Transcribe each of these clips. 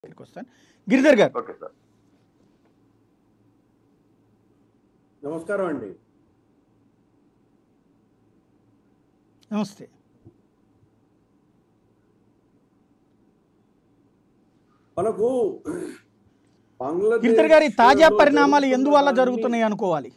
దగ్గరికి వస్తాను గిరిధర్ గారు ఓకే సార్ నమస్కారం అండి నమస్తే మనకు బంగ్లాదేశ్ గిరిధర్ గారి తాజా లో పరిణామాలు ఎందువల్ల జరుగుతున్న జరుగుతున్నాయి అనుకోవాలి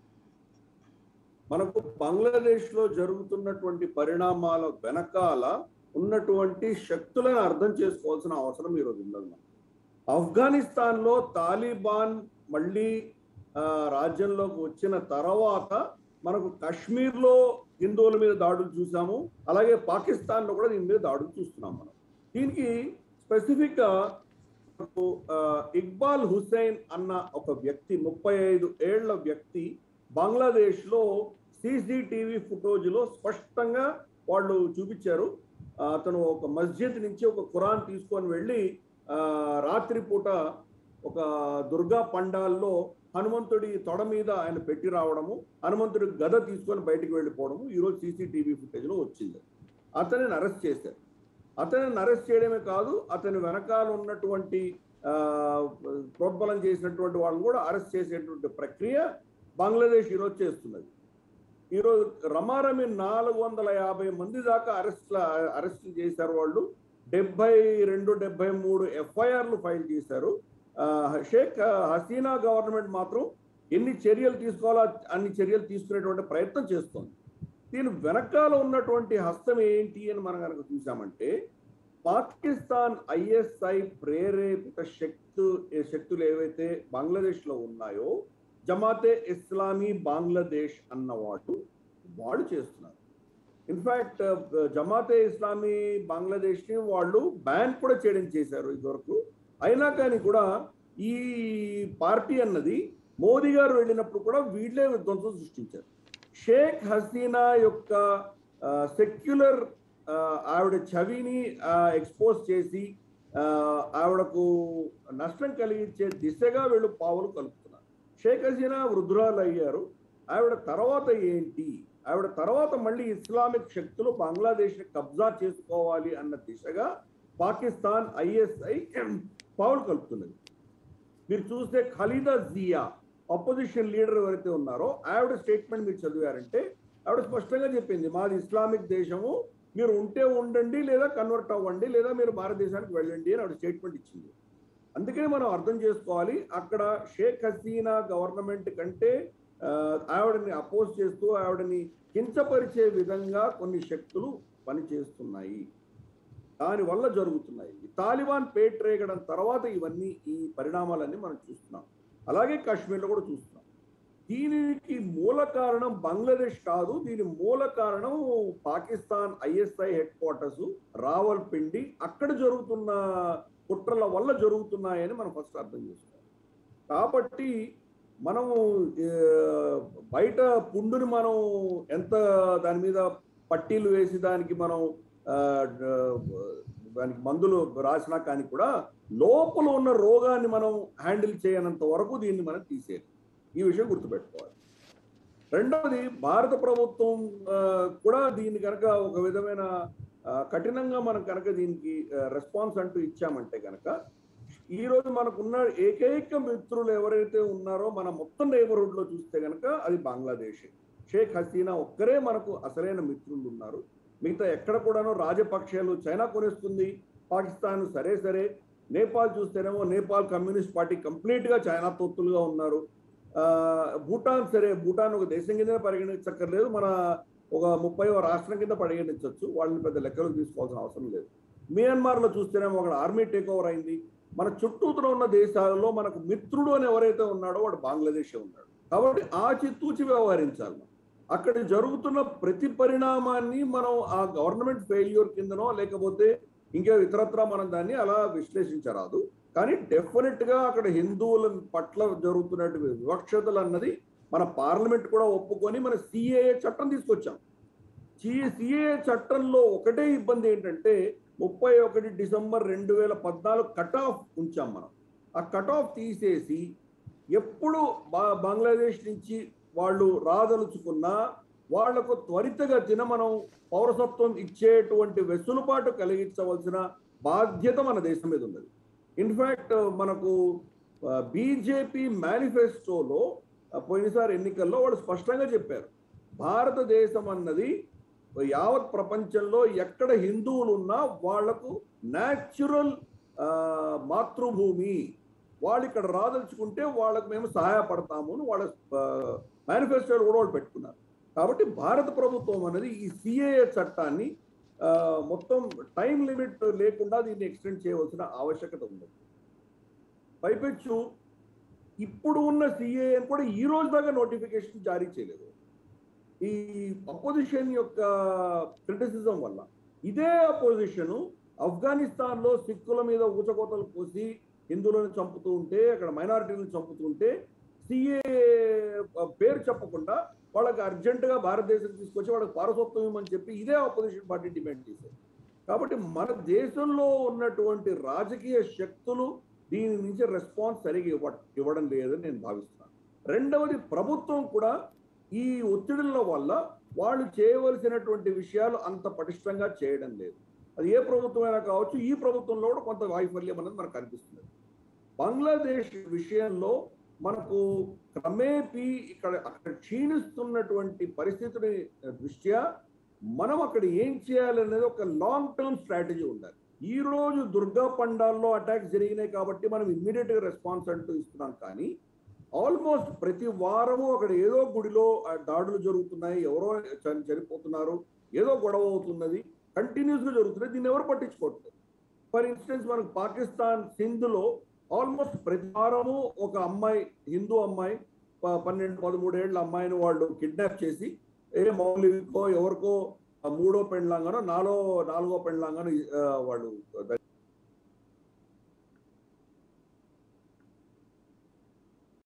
మనకు బంగ్లాదేశ్ లో జరుగుతున్నటువంటి పరిణామాల వెనకాల ఉన్నటువంటి శక్తులను అర్థం చేసుకోవాల్సిన అవసరం ఈరోజు ఉన్నది మనకు. ఆఫ్ఘనిస్తాన్ లో తాలిబాన్ మళ్ళీ ఆ, రాజ్యంలోకి వచ్చిన తర్వాత మనకు కాశ్మీర్ లో హిందువుల మీద దాడులు చూసాము అలాగే పాకిస్తాన్ లో కూడా దీని మీద దాడులు చూస్తున్నాం మనం దీనికి స్పెసిఫిక్ గా మనకు, ఆ, ఇక్బాల్ హుస్సేన్ అన్న ఒక వ్యక్తి ముప్పై ఐదు ఏళ్ల వ్యక్తి బంగ్లాదేశ్ లో సీసీటీవీ ఫుటేజ్ లో స్పష్టంగా వాళ్ళు చూపించారు ఆ, అతను ఒక మస్జిద్ నుంచి ఒక ఖురాన్ తీసుకొని వెళ్ళి ఆ, రాత్రిపూట ఒక దుర్గా పండాల్లో హనుమంతుడి తొడ మీద ఆయన పెట్టి రావడము హనుమంతుడి గద తీసుకొని బయటికి వెళ్ళిపోవడము ఈరోజు సీసీటీవీ ఫుటేజ్ లో వచ్చింది అతనిని అరెస్ట్ చేశారు అతనిని అరెస్ట్ చేయడమే కాదు అతని వెనకాల ఉన్నటువంటి ఆ, ప్రోద్బలం చేసినటువంటి వాళ్ళని కూడా అరెస్ట్ చేసేటువంటి ప్రక్రియ బంగ్లాదేశ్ ఈరోజు చేస్తున్నది ఈరోజు రమారమి నాలుగు వందల యాభై మంది దాకా అరెస్ట్ అరెస్ట్ చేశారు వాళ్ళు డెబ్బై రెండు డెబ్బై మూడు ఎఫ్ఐఆర్లు ఫైల్ చేశారు ఆ, షేక్ హసీనా గవర్నమెంట్ మాత్రం ఎన్ని చర్యలు తీసుకోవాలో అన్ని చర్యలు తీసుకునేటువంటి ప్రయత్నం చేస్తోంది దీని వెనకాల ఉన్నటువంటి హస్తం ఏంటి అని మనం కనుక చూసామంటే పాకిస్తాన్ ఐఎస్ఐ ప్రేరేపిత శక్తు శక్తులు ఏవైతే బంగ్లాదేశ్ లో ఉన్నాయో జమాతే ఇస్లామీ బంగ్లాదేశ్ అన్నవాడు వాడు చేస్తున్నారు ఇన్ఫాక్ట్ జమాతే ఇస్లామీ బంగ్లాదేశ్ ని వాళ్ళు బ్యాన్ కూడా చేయడం చేశారు ఇదివరకు అయినా కానీ కూడా ఈ పార్టీ అన్నది మోదీ గారు వెళ్ళినప్పుడు కూడా వీళ్ళే విధ్వంసం సృష్టించారు షేక్ హసీనా యొక్క సెక్యులర్ ఆవిడ చవిని ఎక్స్పోజ్ చేసి ఆ, ఆవిడకు నష్టం కలిగించే దిశగా వీళ్ళు పావులు కలుపుతున్నారు షేక్ హసీనా వృద్ధురాలు అయ్యారు ఆవిడ తర్వాత ఏంటి ఆవిడ తర్వాత మళ్ళీ ఇస్లామిక్ శక్తులు బంగ్లాదేశ్ కబ్జా చేసుకోవాలి అన్న దిశగా పాకిస్తాన్ ఐఎస్ఐ పావులు కలుపుతున్నది మీరు చూస్తే ఖలీదా జియా అపోజిషన్ లీడర్ ఎవరైతే ఉన్నారో ఆవిడ స్టేట్మెంట్ మీరు చదివారంటే ఆవిడ స్పష్టంగా చెప్పింది మాది ఇస్లామిక్ దేశము మీరు ఉంటే ఉండండి లేదా కన్వర్ట్ అవ్వండి లేదా మీరు భారతదేశానికి వెళ్ళండి అని ఆవిడ స్టేట్మెంట్ ఇచ్చింది అందుకని మనం అర్థం చేసుకోవాలి అక్కడ షేక్ హసీనా గవర్నమెంట్ కంటే ఆ, ఆవిడని అపోజ్ చేస్తూ ఆవిడని కించపరిచే విధంగా కొన్ని శక్తులు పనిచేస్తున్నాయి దాని వల్ల జరుగుతున్నాయి ఈ తాలిబాన్ పేట్రేగడం తర్వాత ఇవన్నీ ఈ పరిణామాలన్నీ మనం చూస్తున్నాం అలాగే కాశ్మీర్లో కూడా చూస్తున్నాం దీనికి మూల కారణం బంగ్లాదేశ్ కాదు దీని మూల కారణం Pakistan ISI head quarters Rawalpindi అక్కడ జరుగుతున్న కుట్రల వల్ల జరుగుతున్నాయని మనం ఫస్ట్ అర్థం చేసుకోవాలి కాబట్టి మనము ఏ, బయట పుండుని మనం ఎంత దాని మీద పట్టీలు వేసి దానికి మనం ఆ, డ- దానికి మందులు రాసినా కానీ కూడా లోపల ఉన్న రోగాన్ని మనం హ్యాండిల్ చేయనంత వరకు దీన్ని మనం తీసేయాలి ఈ విషయం గుర్తుపెట్టుకోవాలి రెండవది భారత ప్రభుత్వం ఆ, కూడా దీన్ని కనుక ఒక విధమైన ఆ, కఠినంగా మనం కనుక దీనికి రెస్పాన్స్ అంటూ ఇచ్చామంటే కనుక ఈ రోజు మనకున్న ఏకైక మిత్రులు ఎవరైతే ఉన్నారో మన మొత్తం నైబర్హుడ్ లో చూస్తే కనుక అది బంగ్లాదేశ్ షేక్ హసీనా ఒక్కరే మనకు అసలైన మిత్రులు ఉన్నారు మిగతా ఎక్కడ కూడాను రాజపక్షాలు చైనా కొనేస్తుంది పాకిస్తాన్ సరే సరే నేపాల్ చూస్తేనేమో నేపాల్ కమ్యూనిస్ట్ పార్టీ కంప్లీట్ గా చైనా తొత్తులుగా ఉన్నారు ఆ, భూటాన్ సరే భూటాన్ ఒక దేశం కింద పరిగణించక్కర్లేదు మన ఒక ముప్పై రాష్ట్రం కింద పరిగణించవచ్చు వాళ్ళని పెద్ద లెక్కలు తీసుకోవాల్సిన అవసరం లేదు మియన్మార్ లో చూస్తేనేమో అక్కడ ఆర్మీ టేక్ ఓవర్ అయింది మన చుట్టూతో ఉన్న దేశాలలో మనకు మిత్రుడు అని ఎవరైతే ఉన్నాడో వాడు బంగ్లాదేశే ఉన్నాడు కాబట్టి ఆచితూచి వ్యవహరించాలి మనం అక్కడ జరుగుతున్న ప్రతి పరిణామాన్ని మనం ఆ గవర్నమెంట్ ఫెయిల్యూర్ కిందనో లేకపోతే ఇంకా ఇతరత్రా మనం దాన్ని అలా విశ్లేషించరాదు కానీ డెఫినెట్ గా అక్కడ హిందువుల పట్ల జరుగుతున్నటువంటి వివక్షతలు అన్నది మన పార్లమెంట్ కూడా ఒప్పుకొని మన సిఏఏ చట్టం తీసుకొచ్చాం సిఏఏ చట్టంలో ఒకటే ఇబ్బంది ఏంటంటే ముప్పై ఒకటి డిసెంబర్ రెండు వేల పద్నాలుగు కట్ ఆఫ్ ఉంచాం మనం ఆ కట్ ఆఫ్ తీసేసి ఎప్పుడు బా- బంగ్లాదేశ్ నుంచి వాళ్ళు రాదలుచుకున్నా వాళ్లకు త్వరితగతిన మనం పౌరసత్వం ఇచ్చేటువంటి వెసులుబాటు కలిగించవలసిన బాధ్యత మన దేశం మీద ఉన్నది ఇన్ఫాక్ట్ మనకు బీజేపీ మేనిఫెస్టోలో పోయినసారి ఎన్నికల్లో వాళ్ళు స్పష్టంగా చెప్పారు భారతదేశం అన్నది యావత్ ప్రపంచంలో ఎక్కడ హిందువులు ఉన్నా వాళ్లకు న్యాచురల్ మాతృభూమి వాళ్ళు ఇక్కడ రాదలుచుకుంటే వాళ్ళకు మేము సహాయపడతాము అని వాళ్ళ మేనిఫెస్టోలు కూడా వాళ్ళు పెట్టుకున్నారు కాబట్టి భారత ప్రభుత్వం అనేది ఈ సిఏఏ చట్టాన్ని ఆ, మొత్తం టైం లిమిట్ లేకుండా దీన్ని ఎక్స్టెండ్ చేయవలసిన ఆవశ్యకత ఉంది పైపెచ్చు ఇప్పుడు ఉన్న సిఏఏ కూడా ఈ రోజు దాకా నోటిఫికేషన్ జారీ చేయలేదు ఈ అపోజిషన్ యొక్క క్రిటిసిజం వల్ల ఇదే అపోజిషన్ ఆఫ్ఘనిస్తాన్ లో సిక్కుల మీద ఊచకోతలు పోసి హిందువులను చంపుతూ ఉంటే అక్కడ మైనారిటీలను చంపుతూ ఉంటే సిఏ పేరు చెప్పకుండా వాళ్ళకి అర్జెంట్ గా భారతదేశం తీసుకొచ్చి వాళ్ళకి పారసత్వం ఇవ్వమని చెప్పి ఇదే ఆపోజిషన్ పార్టీ డిమాండ్ చేశారు కాబట్టి మన దేశంలో ఉన్నటువంటి రాజకీయ శక్తులు దీని నుంచి రెస్పాన్స్ సరిగా ఇవ్వ ఇవ్వడం లేదని నేను భావిస్తున్నాను రెండవది ప్రభుత్వం కూడా ఈ ఒత్తిడుల వల్ల వాళ్ళు చేయవలసినటువంటి విషయాలు అంత పటిష్టంగా చేయడం లేదు అది ఏ ప్రభుత్వం అయినా కావచ్చు ఈ ప్రభుత్వంలో కూడా కొంత వైఫల్యం అనేది మనకు కనిపిస్తుంది బంగ్లాదేశ్ విషయంలో మనకు క్రమేపీ ఇక్కడ అక్కడ క్షీణిస్తున్నటువంటి పరిస్థితిని దృష్ట్యా మనం అక్కడ ఏం చేయాలనేది ఒక లాంగ్ టర్మ్ స్ట్రాటజీ ఉండాలి ఈ రోజు దుర్గా పండాల్లో అటాక్స్ జరిగినాయి కాబట్టి మనం ఇమ్మీడియట్ గా రెస్పాన్స్ అంటూ ఇస్తున్నాం కానీ ఆల్మోస్ట్ ప్రతి వారము అక్కడ ఏదో గుడిలో ఆ దాడులు జరుగుతున్నాయి ఎవరో చని- చనిపోతున్నారు ఏదో గొడవ అవుతున్నది కంటిన్యూస్ గా జరుగుతున్నాయి దీన్ని ఎవరు పట్టించుకోవట్లేదు ఫర్ ఇన్స్టెన్స్ మనకు పాకిస్తాన్ సింధులో ఆల్మోస్ట్ ప్రతి వారము ఒక అమ్మాయి హిందూ అమ్మాయి ప- పన్నెండు పదమూడేళ్ల అమ్మాయిని వాళ్ళు కిడ్నాప్ చేసి ఏ మౌలికో ఎవరికో ఆ మూడో పెండ్లాంగానో నాలో నాలుగో పెండ్లాంగానో ఆ, వాళ్ళు